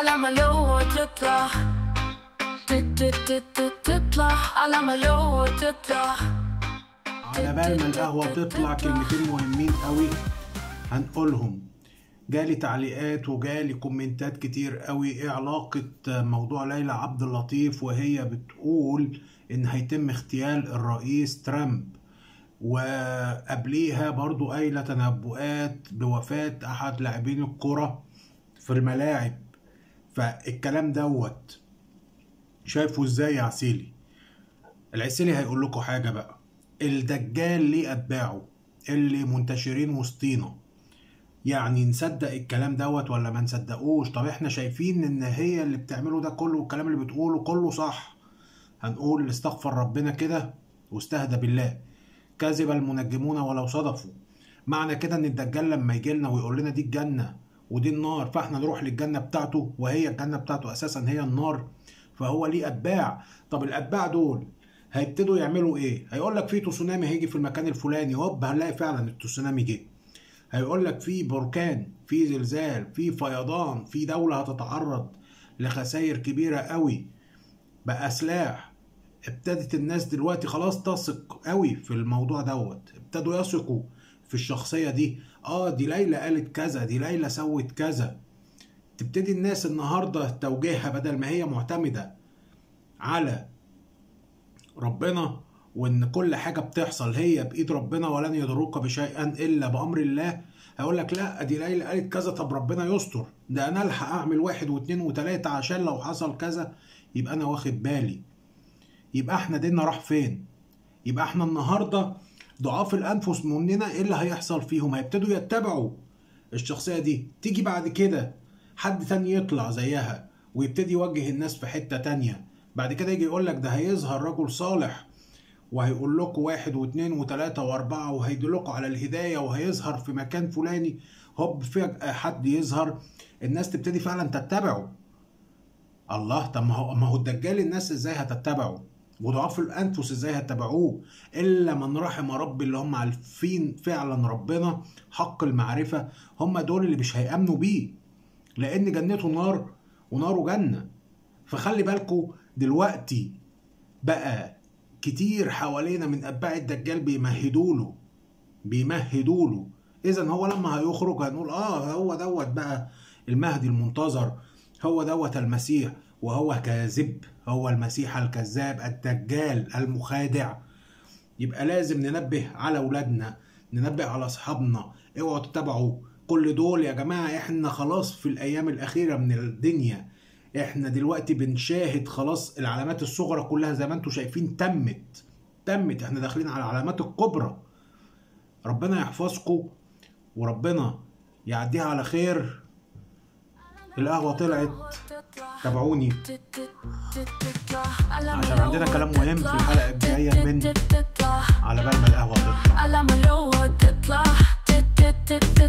على ما لو تطلع تت- تت- تت- تطلع على ما لو تطلع على بال ما القهوة تطلع كلمتين مهمين قوي هنقولهم جالي تعليقات وجالي كومنتات كتير قوي ايه علاقة موضوع ليلى عبد اللطيف وهي بتقول ان هيتم اغتيال الرئيس ترامب وقبليها برضو قايلة تنبؤات بوفاة احد لاعبين الكرة في الملاعب فالكلام دوت شايفه ازاي يا عسيلي العسيلي هيقول لكم حاجة بقى الدجال ليه أتباعه اللي منتشرين وسطينا يعني نصدق الكلام دوت ولا ما نصدقوش طب احنا شايفين ان هي اللي بتعمله ده كله والكلام اللي بتقوله كله صح هنقول استغفر ربنا كده واستهدى بالله كذب المنجمون ولو صدفوا معنى كده ان الدجال لما يجي لنا ويقول لنا دي الجنة ودي النار فاحنا نروح للجنة بتاعته وهي الجنة بتاعته اساسا هي النار فهو ليه اتباع طب الاتباع دول هيبتدوا يعملوا ايه هيقول لك في تسونامي هيجي في المكان الفلاني هوب هنلاقي فعلا التسونامي جه هيقول لك في بركان في زلزال في فيضان في دولة هتتعرض لخسائر كبيرة قوي بقى سلاح ابتدت الناس دلوقتي خلاص تثق قوي في الموضوع دوت ابتدوا يثقوا في الشخصية دي اه دي ليلى قالت كذا دي ليلى سوت كذا تبتدي الناس النهاردة توجيهها بدل ما هي معتمدة على ربنا وان كل حاجه بتحصل هي بايد ربنا ولن يضروك بشيئا الا بامر الله هيقول لك لا دي ليلى قالت كذا طب ربنا يستر ده انا الحق اعمل واحد واثنين وثلاثه عشان لو حصل كذا يبقى انا واخد بالي يبقى احنا ديننا راح فين يبقى احنا النهارده ضعاف الانفس مننا ايه اللي هيحصل فيهم هيبتدوا يتبعوا الشخصيه دي تيجي بعد كده حد تاني يطلع زيها ويبتدي يوجه الناس في حته تانيه بعد كده يجي يقول لك ده هيظهر رجل صالح وهيقول لكم واحد واثنين وثلاثة وأربعة وهيدلكوا على الهداية وهيظهر في مكان فلاني هوب فجأة حد يظهر الناس تبتدي فعلا تتبعه الله طب ما هو ما هو الدجال الناس ازاي هتتبعه وضعاف الانفس ازاي هتتبعوه الا من رحم ربي اللي هم عارفين فعلا ربنا حق المعرفه هم دول اللي مش هيامنوا بيه لان جنته نار وناره جنه فخلي بالكوا دلوقتي بقى كتير حوالينا من اتباع الدجال بيمهدوا له بيمهدوا له اذا هو لما هيخرج هنقول اه هو دوت بقى المهدي المنتظر هو دوت المسيح وهو كاذب هو المسيح الكذاب الدجال المخادع يبقى لازم ننبه على اولادنا ننبه على اصحابنا اوعوا تتابعوا كل دول يا جماعه احنا خلاص في الايام الاخيره من الدنيا احنا دلوقتي بنشاهد خلاص العلامات الصغرى كلها زي ما انتم شايفين تمت تمت احنا داخلين على العلامات الكبرى ربنا يحفظكم وربنا يعديها على خير القهوة طلعت تابعوني عشان عندنا كلام مهم في الحلقة الجاية من على بال ما القهوة تطلع على ما لو تطلع تت- تت- تت-